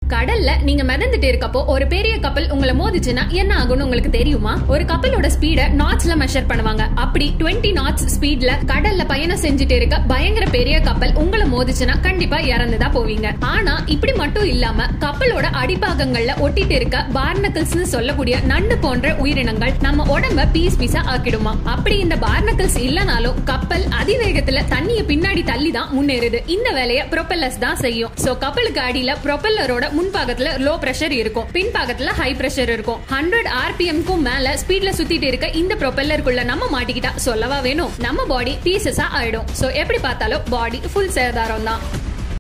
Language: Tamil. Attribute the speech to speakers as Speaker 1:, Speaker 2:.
Speaker 1: கடல்ல நீங்க மிதந்துட்டு இருக்கப்போ ஒரு பெரிய கப்பல் உங்களை மோதிச்சுன்னா என்ன ஆகும்னு உங்களுக்கு தெரியுமா ஒரு கப்பலோட ஸ்பீட நாட்ஸ்ல மெஷர் பண்ணுவாங்க அப்படி 20 நாட்ஸ் ஸ்பீட்ல கடல்ல பயணம் செஞ்சுட்டு இருக்க பயங்கர பெரிய கப்பல் உங்களை மோதிச்சுன்னா கண்டிப்பா இறந்துதான் போவீங்க ஆனா இப்படி மட்டும் இல்லாம கப்பலோட அடிபாகங்கள்ல ஒட்டிட்டு இருக்க பார்னக்கிள்ஸ் சொல்லக்கூடிய நண்டு போன்ற உயிரினங்கள் நம்ம உடம்ப பீஸ் பீஸா ஆக்கிடுமா அப்படி இந்த பார்னக்கிள்ஸ் இல்லனாலும் கப்பல் அதிவேகத்துல தண்ணிய பின்னாடி தள்ளி தான் முன்னேறுது இந்த வேலையை ப்ரொபெல்லர்ஸ் தான் செய்யும் சோ கப்பலுக்கு அடியில ப்ரொபெல்லரோட முன்பாகத்துல லோ பிரஷர் இருக்கும் பின்பாகத்துல ஹை பிரஷர் இருக்கும் ஹண்ட்ரட் ஆர்பிஎம்க்கும் மேல ஸ்பீட்ல சுத்திட்டு இருக்க இந்த ப்ரொபெல்லருக்குள்ள நம்ம மாட்டிக்கிட்டா சொல்லவா வேணும் நம்ம பாடி பீசஸா ஆயிடும் சோ எப்படி பார்த்தாலும் பாடி ஃபுல் சேதாரம் தான்